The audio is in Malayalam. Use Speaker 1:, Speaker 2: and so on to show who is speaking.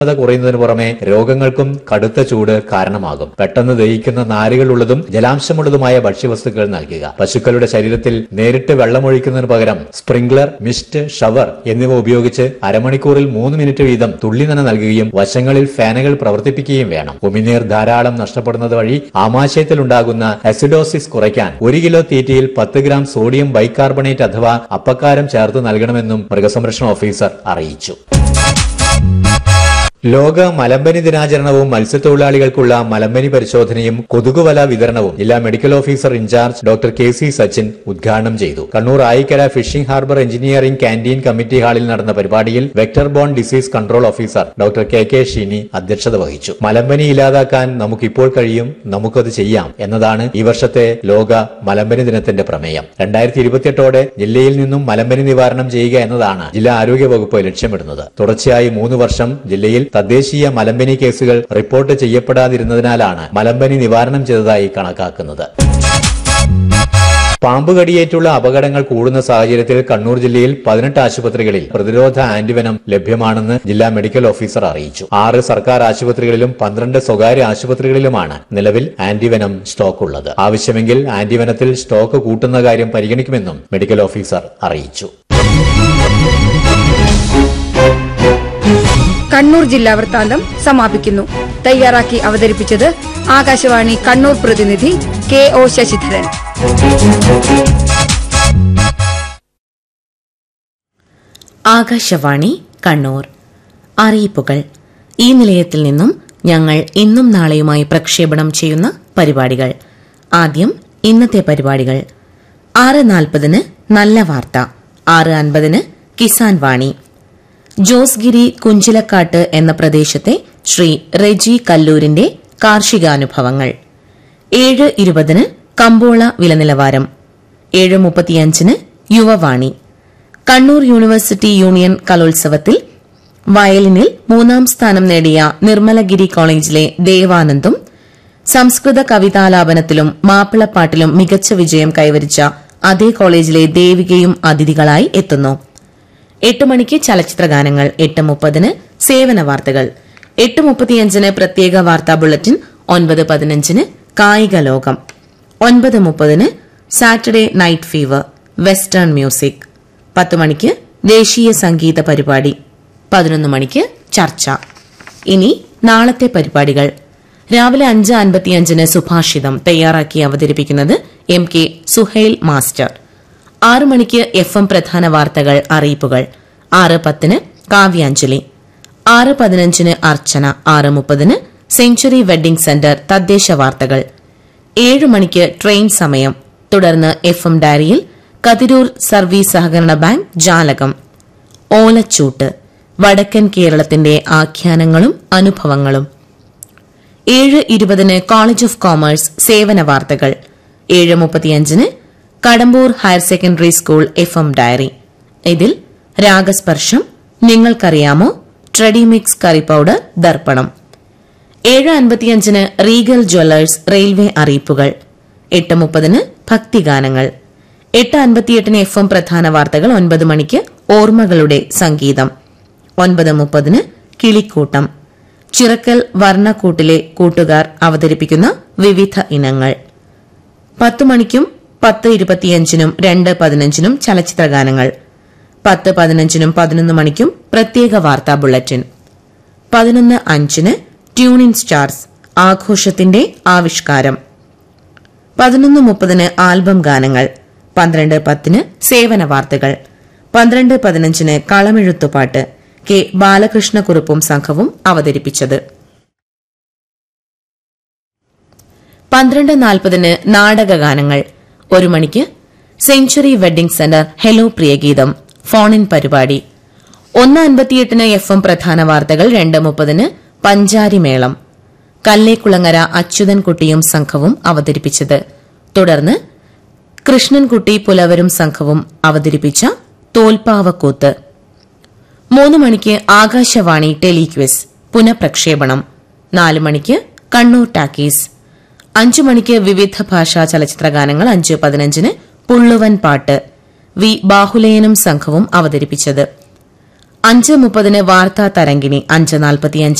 Speaker 1: ഉഷ്ണത കുറയുന്നതിന് പുറമെ രോഗങ്ങൾക്കും കടുത്ത ചൂട് കാരണമാകും പെട്ടെന്ന് ദഹിക്കുന്ന നാരുകളുള്ളതും ജലാംശമുള്ളതുമായ ഭക്ഷ്യവസ്തുക്കൾ നൽകുക പശുക്കളുടെ ശരീരത്തിൽ നേരിട്ട് വെള്ളമൊഴിക്കുന്നതിന് പകരം സ്പ്രിംഗ്ലർ മിസ്റ്റ് ഷവർ എന്നിവ ഉപയോഗിച്ച് അരമണിക്കൂറിൽ മൂന്ന് മിനിറ്റ് വീതം തുള്ളി നന നൽകുകയും വശങ്ങളിൽ ഫാനുകൾ പ്രവർത്തിപ്പിക്കുകയും വേണം ഉമിനീർ ധാരാളം നഷ്ടപ്പെടുന്നത് വഴി ആമാശയത്തിൽ ഉണ്ടാകുന്ന അസിഡോസിസ് കുറയ്ക്കാൻ ഒരു കിലോ തീറ്റയിൽ പത്ത് ഗ്രാം സോഡിയം ബൈകാർബണേറ്റ് അഥവാ അപ്പക്കാരം ചേർത്ത് നൽകണമെന്നും മൃഗസംരക്ഷണ ഓഫീസർ അറിയിച്ചു ലോക മലമ്പനി ദിനാചരണവും മത്സ്യത്തൊഴിലാളികൾക്കുള്ള മലമ്പനി പരിശോധനയും കൊതുകുവല വിതരണവും ജില്ലാ medical officer in charge doctor K C Sachin ഉദ്ഘാടനം ചെയ്തു Kannur Ayikkara fishing harbour engineering canteen committee ഹാളിൽ നടന്ന പരിപാടിയിൽ vector borne disease control officer doctor K K Shini അധ്യക്ഷത വഹിച്ചു മലമ്പനി ഇല്ലാതാക്കാൻ നമുക്കിപ്പോൾ കഴിയും നമുക്കത് ചെയ്യാം എന്നതാണ് ഈ വർഷത്തെ ലോക മലമ്പനി ദിനത്തിന്റെ പ്രമേയം രണ്ടായിരത്തി ഇരുപത്തിയെട്ടോടെ ജില്ലയിൽ നിന്നും മലമ്പനി നിവാരണം ചെയ്യുക എന്നതാണ് ജില്ലാ ആരോഗ്യ വകുപ്പ് ലക്ഷ്യമിടുന്നത് തുടർച്ചയായി മൂന്ന് വർഷം ജില്ലയിൽ തദ്ദേശീയ മലമ്പനി കേസുകൾ റിപ്പോർട്ട് ചെയ്യപ്പെടാതിരുന്നതിനാലാണ് മലമ്പനി നിവാരണം ചെയ്തതായി കണക്കാക്കുന്നത് പാമ്പ് കടിയേറ്റുള്ള അപകടങ്ങൾ കൂടുന്ന സാഹചര്യത്തിൽ കണ്ണൂർ ജില്ലയിൽ പതിനെട്ട് ആശുപത്രികളിൽ പ്രതിരോധ ആന്റിവനം ലഭ്യമാണെന്ന് ജില്ലാ മെഡിക്കൽ ഓഫീസർ അറിയിച്ചു ആറ് സർക്കാർ ആശുപത്രികളിലും പന്ത്രണ്ട് സ്വകാര്യ ആശുപത്രികളിലുമാണ് നിലവിൽ ആന്റിവനം സ്റ്റോക്ക് ഉള്ളത് ആവശ്യമെങ്കിൽ ആന്റിവനത്തിൽ സ്റ്റോക്ക് കൂട്ടുന്ന കാര്യം പരിഗണിക്കുമെന്നും മെഡിക്കൽ ഓഫീസർ അറിയിച്ചു
Speaker 2: കണ്ണൂർ ജില്ലാ വൃത്താന്തം സമാപിക്കുന്നു തയ്യാറാക്കി അവതരിപ്പിച്ചത് ആകാശവാണി കണ്ണൂർ പ്രതിനിധി കെ ഒ ശശിധരൻ
Speaker 3: ആകാശവാണി കണ്ണൂർ അറിയിപ്പുകൾ ഈ നിലയത്തിൽ നിന്നും ഞങ്ങൾ ഇന്നും നാളെയുമായി പ്രക്ഷേപണം ചെയ്യുന്ന പരിപാടികൾ ആദ്യം ഇന്നത്തെ പരിപാടികൾ ആറ് നാൽപ്പതിന് നല്ല വാർത്ത ആറ് അൻപതിന് കിസാൻ വാണി ജോസ്ഗിരി കുഞ്ചിലക്കാട്ട് എന്ന പ്രദേശത്തെ ശ്രീ റെജി കല്ലൂരിന്റെ കാർഷികാനുഭവങ്ങൾ ഏഴ് ഇരുപതിന് കമ്പോള വിലനിലവാരം ഏഴ് മുപ്പത്തിയഞ്ചിന് യുവവാണി കണ്ണൂർ യൂണിവേഴ്സിറ്റി യൂണിയൻ കലോത്സവത്തിൽ വയലിനിൽ മൂന്നാം സ്ഥാനം നേടിയ നിർമ്മലഗിരി കോളേജിലെ ദേവാനന്ദും സംസ്കൃത കവിതാലാപനത്തിലും മാപ്പിളപ്പാട്ടിലും മികച്ച വിജയം കൈവരിച്ച അതേ കോളേജിലെ ദേവികയും അതിഥികളായി എത്തുന്നു എട്ട് മണിക്ക് ചലച്ചിത്ര ഗാനങ്ങൾ എട്ട് മുപ്പതിന് സേവന വാർത്തകൾ എട്ട് മുപ്പത്തിയഞ്ചിന് പ്രത്യേക വാർത്താ ബുള്ളറ്റിൻ ഒൻപത് പതിനഞ്ചിന് കായിക ലോകം ഒൻപത് മുപ്പതിന് Saturday night fever western music പത്ത് മണിക്ക് ദേശീയ സംഗീത പരിപാടി പതിനൊന്ന് മണിക്ക് ചർച്ച ഇനി നാളത്തെ പരിപാടികൾ രാവിലെ അഞ്ച് അൻപത്തിയഞ്ചിന് സുഭാഷിതം തയ്യാറാക്കി അവതരിപ്പിക്കുന്നത് എം കെ സുഹൈൽ മാസ്റ്റർ ആറ് മണിക്ക് എഫ് എം പ്രധാന വാർത്തകൾ അറിയിപ്പുകൾ ആറ് പത്തിന് കാവ്യാഞ്ജലി ആറ് പതിനഞ്ചിന് അർച്ചന ആറ് മുപ്പതിന് സെഞ്ചുറി വെഡ്ഡിംഗ് സെന്റർ തദ്ദേശ വാർത്തകൾ ഏഴ് മണിക്ക് ട്രെയിൻ സമയം തുടർന്ന് എഫ് എം ഡയറിയിൽ കതിരൂർ സർവീസ് സഹകരണ ബാങ്ക് ജാലകം ഓലച്ചൂട്ട് വടക്കൻ കേരളത്തിന്റെ ആഖ്യാനങ്ങളും അനുഭവങ്ങളും ഏഴ് ഇരുപതിന് കോളേജ് ഓഫ് കോമേഴ്സ് സേവന വാർത്തകൾ ഏഴ് മുപ്പത്തിയഞ്ചിന് Kadambur higher secondary school F M diary ഇതിൽ രാഗസ്പർശം നിങ്ങൾക്കറിയാമോ ട്രെഡിമിക്സ് കറി പൌഡർ ദർപ്പണം ഏഴ് അൻപത്തിയഞ്ചിന് റീഗൽ ജ്വല്ലേഴ്സ് റെയിൽവേ അറിയിപ്പുകൾ എട്ട് മുപ്പതിന് ഭക്തിഗാനങ്ങൾ എട്ട് അൻപത്തിയെട്ടിന് എഫ് എം പ്രധാന വാർത്തകൾ ഒൻപത് മണിക്ക് ഓർമ്മകളുടെ സംഗീതം ഒൻപത് മുപ്പതിന് കിളിക്കൂട്ടം ചിറക്കൽ വർണ്ണക്കൂട്ടിലെ കൂട്ടുകാർ അവതരിപ്പിക്കുന്ന വിവിധ ഇനങ്ങൾ പത്ത് മണിക്കും പത്ത് ഇരുപത്തിയഞ്ചിനും രണ്ട് പതിനഞ്ചിനും ചലച്ചിത്ര ഗാനങ്ങൾ പത്ത് പതിനഞ്ചിനും പതിനൊന്ന് മണിക്കും പ്രത്യേക വാർത്താ ബുള്ളറ്റിൻ പതിനൊന്ന് അഞ്ചിന് ട്യൂണിൻ സ്റ്റാർസ് ആഘോഷത്തിന്റെ ആവിഷ്കാരം പതിനൊന്ന് മുപ്പതിന് ആൽബം ഗാനങ്ങൾ പന്ത്രണ്ട് പത്തിന് സേവന വാർത്തകൾ പന്ത്രണ്ട് പതിനഞ്ചിന് കളമെഴുത്തുപാട്ട് കെ ബാലകൃഷ്ണക്കുറുപ്പും സംഘവും അവതരിപ്പിച്ചത് പന്ത്രണ്ട് നാൽപ്പതിന് നാടകഗാനങ്ങൾ ഒരു മണിക്ക് സെഞ്ചുറി വെഡ്ഡിംഗ് സെന്റർ ഹെലോ പ്രിയഗീതം ഫോണിൻ പരിപാടി ഒന്ന് അൻപത്തിയെട്ടിന് എഫ് എം പ്രധാന വാർത്തകൾ രണ്ട് മുപ്പതിന് പഞ്ചാരിമേളം കല്ലേക്കുളങ്ങര അച്യുതൻകുട്ടിയും സംഘവും അവതരിപ്പിച്ചത് തുടർന്ന് കൃഷ്ണൻകുട്ടി പുലവരും സംഘവും അവതരിപ്പിച്ച തോൽപ്പാവക്കൂത്ത് മൂന്ന് മണിക്ക് ആകാശവാണി ടെലിക്വിസ് പുനഃപ്രക്ഷേപണം നാല് മണിക്ക് കണ്ണൂർ ടാക്കീസ് അഞ്ചു മണിക്ക് വിവിധ ഭാഷാ ചലച്ചിത്ര ഗാനങ്ങൾ അഞ്ച് പതിനഞ്ചിന് പുള്ളുവൻ പാട്ട് വി ബാഹുലയനും സംഘവും അവതരിപ്പിച്ചത് അഞ്ച് മുപ്പതിന് വാർത്താ തരംഗിണി അഞ്ച് നാൽപ്പത്തിയഞ്ച്